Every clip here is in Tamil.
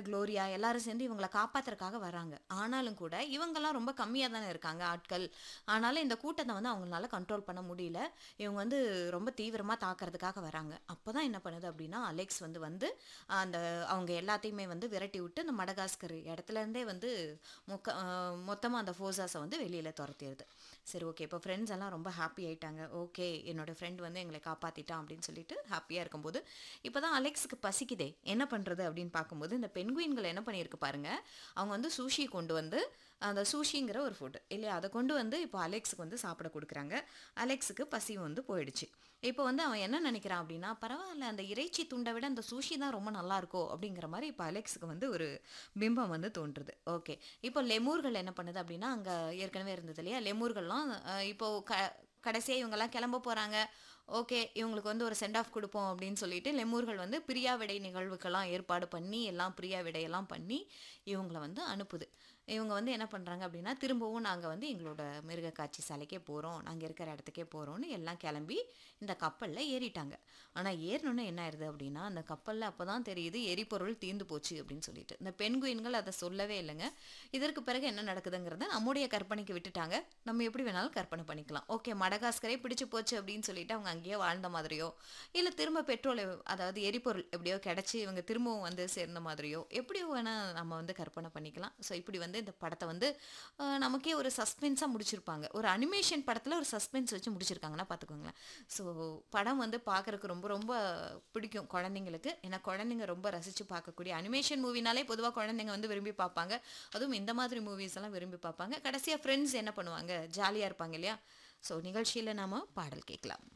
குளோரியா எல்லாரும் சேர்ந்து இவங்கள காப்பாத்துறதுக்காக வராங்க ஆனாலும் கூட இவங்கெல்லாம் ரொம்ப கம்மியாக தானே இருக்காங்க ஆட்கள் ஆனாலும் இந்த கூட்டத்தை வந்து அவங்களால கண்ட்ரோல் பண்ண முடியல இவங்க வந்து ரொம்ப தீவிரமாக தாக்குறதுக்காக வராங்க அப்போ தான் என்ன பண்ணுது அப்படின்னா அலெக்ஸ் வந்து வந்து அந்த அவங்க எல்லாத்தையுமே வந்து விரட்டி விட்டு இந்த மடகாஸ்கர் இடத்துல இருந்தே வந்து மொக்க மொத்தமாக அந்த ஃபோர்ஸாஸை வந்து வெளியில் துரத்திடுது சரி ஓகே இப்போ ஃப்ரெண்ட்ஸ் எல்லாம் ரொம்ப ஹாப்பி ஆயிட்டாங்க ஓகே என்னோட ஃப்ரெண்ட் வந்து எங்களை காப்பாற்றிட்டான் அப்படின்னு சொல்லிட்டு ஹாப்பியாக இருக்கும்போது இப்போ தான் அலெக்ஸுக்கு பசிக்குதே என்ன பண்ணுறது அப்படின்னு பார்க்கும்போது இந்த பெண்குயின்கள் என்ன பண்ணியிருக்கு பாருங்க அவங்க வந்து சூஷி கொண்டு வந்து அந்த சூஷிங்கிற ஒரு ஃபுட் இல்லையா அதை கொண்டு வந்து இப்போ அலெக்ஸுக்கு வந்து சாப்பிட கொடுக்குறாங்க அலெக்ஸுக்கு பசி வந்து போயிடுச்சு இப்போ வந்து அவன் என்ன நினைக்கிறான் அப்படின்னா பரவாயில்ல அந்த இறைச்சி துண்டை விட அந்த சூஷி தான் ரொம்ப நல்லா இருக்கோ அப்படிங்கிற மாதிரி இப்போ அலெக்ஸுக்கு வந்து ஒரு பிம்பம் வந்து தோன்றுது ஓகே இப்போ லெமூர்கள் என்ன பண்ணுது அப்படின்னா அங்கே ஏற்கனவே இருந்தது இல்லையா லெமூர்கள்லாம் அஹ், இப்போ க கடைசியாக இவங்கெல்லாம் கிளம்ப போகிறாங்க ஓகே இவங்களுக்கு வந்து ஒரு சென்ட் ஆஃப் கொடுப்போம் அப்படின்னு சொல்லிட்டு லெமூர்கள் வந்து பிரியா விடை நிகழ்வுக்கெல்லாம் ஏற்பாடு பண்ணி எல்லாம் பிரியா விடையெல்லாம் பண்ணி இவங்கள வந்து அனுப்புது இவங்க வந்து என்ன பண்ணுறாங்க அப்படின்னா திரும்பவும் நாங்கள் வந்து எங்களோட மிருக காட்சி சாலைக்கே போகிறோம் நாங்கள் இருக்கிற இடத்துக்கே போகிறோம்னு எல்லாம் கிளம்பி இந்த கப்பலில் ஏறிட்டாங்க ஆனால் ஏறினோன்னே என்ன ஆயிடுது அப்படின்னா அந்த கப்பலில் அப்போ தான் தெரியுது எரிபொருள் தீர்ந்து போச்சு அப்படின்னு சொல்லிட்டு இந்த பெண்குயின்கள் அதை சொல்லவே இல்லைங்க இதற்கு பிறகு என்ன நடக்குதுங்கிறத நம்முடைய கற்பனைக்கு விட்டுட்டாங்க நம்ம எப்படி வேணாலும் கற்பனை பண்ணிக்கலாம் ஓகே மடகாஸ்கரே பிடிச்சு போச்சு அப்படின்னு சொல்லிட்டு அவங்க அங்கேயே வாழ்ந்த மாதிரியோ இல்லை திரும்ப பெட்ரோல் அதாவது எரிபொருள் எப்படியோ கிடச்சி இவங்க திரும்பவும் வந்து சேர்ந்த மாதிரியோ எப்படியோ வேணால் நம்ம வந்து கற்பனை பண்ணிக்கலாம் ஸோ இப்படி வந்து இந்த படத்தை வந்து அஹ், நமக்கே ஒரு சஸ்பென்ஸாக முடிச்சிருப்பாங்க ஒரு அனிமேஷன் படத்தில் ஒரு சஸ்பென்ஸ் வச்சு முடிச்சிருக்காங்கன்னா பார்த்துக்கோங்களேன் ஸோ படம் வந்து பார்க்கறதுக்கு ரொம்ப ரொம்ப பிடிக்கும் குழந்தைங்களுக்கு ஏன்னா குழந்தைங்க ரொம்ப ரசித்து பார்க்கக்கூடிய அனிமேஷன் மூவினாலே பொதுவாக குழந்தைங்க வந்து விரும்பி பார்ப்பாங்க அதுவும் இந்த மாதிரி மூவிஸ் எல்லாம் விரும்பி பார்ப்பாங்க கடைசியாக ஃப்ரெண்ட்ஸ் என்ன பண்ணுவாங்க ஜாலியாக இருப்பாங்க இல்லையா ஸோ நிகழ்ச்சியில் நாம பாடல் கேட்கலாம்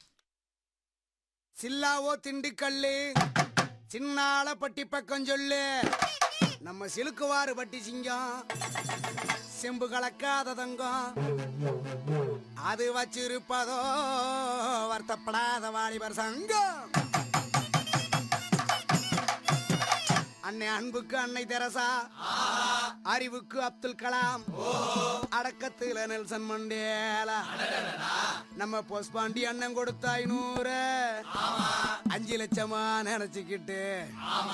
சில்லாவோ திண்டுக்கல்லு சின்னால பட்டி பக்கம் சொல்லு நம்ம சிலுக்குவாறு பட்டி சிங்கம் செம்பு கலக்காத தங்கம் அது வச்சிருப்பதோ வருத்தப்படாத வாலிபர் சங்கம் அன்னை அன்புக்கு அன்னை தெரசா அறிவுக்கு அப்துல் கலாம் அடக்கத்துல நெல்சன் மண்டேலா நம்ம பொஸ்பாண்டி அண்ணன் கொடுத்த ஐநூறு அஞ்சு லட்சமா நினைச்சுக்கிட்டு